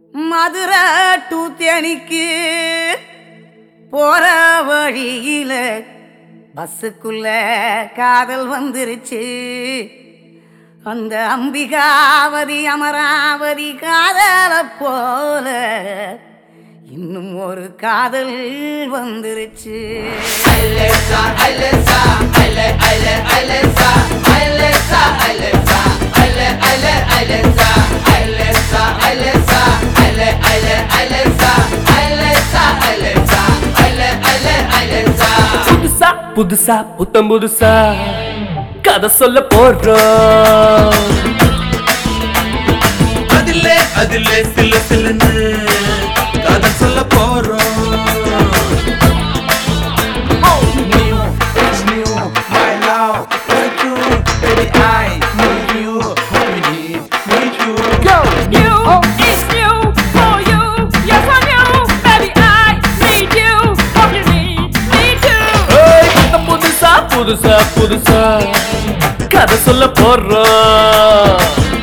Madurai to தேனிக்கு போற வழியில பஸ்ஸுக்குள்ள காதல் வந்துருச்சு அந்த அம்பிகாவதி அமராவதி காதல போல இன்னும் ஒரு காதல் வந்துருச்சு புதுசா புதுசா புத்தம் புதுசா கதை சொல்ல போறோம் அதிலே அதிலே சில சிலன்னு கதை சொல்ல போறோம் New, it's new, my love, like you, baby, I need you, hope you need, need you. New, it's new for you. Yes, I know, baby. I need you. Hope you need me too. ஏய், புத்தம் புதுசா புதுசா புதுசா கதை சொல்ல போறோம்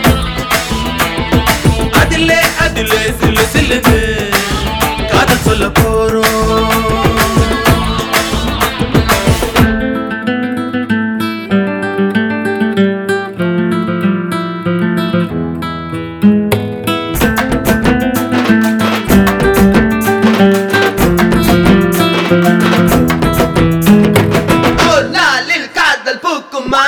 அதிலே அதிலே சில சிலன்னு கதை சொல்ல போறோம் ஒரு நாளில் காதல் பூக்குமா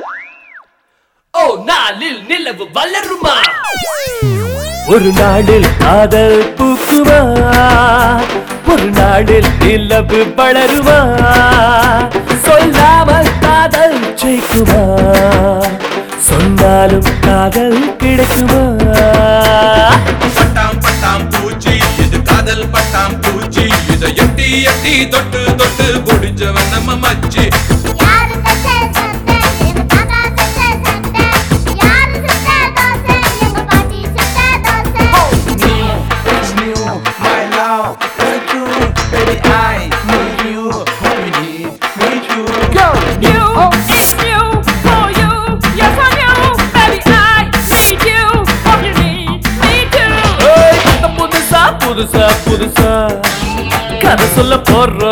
ஓ நாளில் நிலவு வளருமா ஒரு நாளில் காதல் பூக்குமா ஒரு நாளில் நிலவு வளருமா சொல்லாமல் காதல் ஜெயிக்குமா சொன்னாலும் காதல் கிடைக்குமா பட்டாம் பட்டாம் பூச்சி இது காதல் பட்டாம் பூச்சி இதை எட்டி எட்டி தொட்டு தொட்டு முடிஞ்சவன் நம்ம மச்சி யாரு தச்ச சட்டை எங்க தாத்தா தச்ச சட்டை யாரு சுட்ட தோசை எங்க பாட்டி சுட்ட dosa New, it's new, my love, like you, baby, I need you, hope you need, need you. New, it's new for you. Yes, I know, baby. I need you. Hope you need me too. ஏய், புத்தம் புதுசா புதுசா புதுசா கதை சொல்ல போறோம்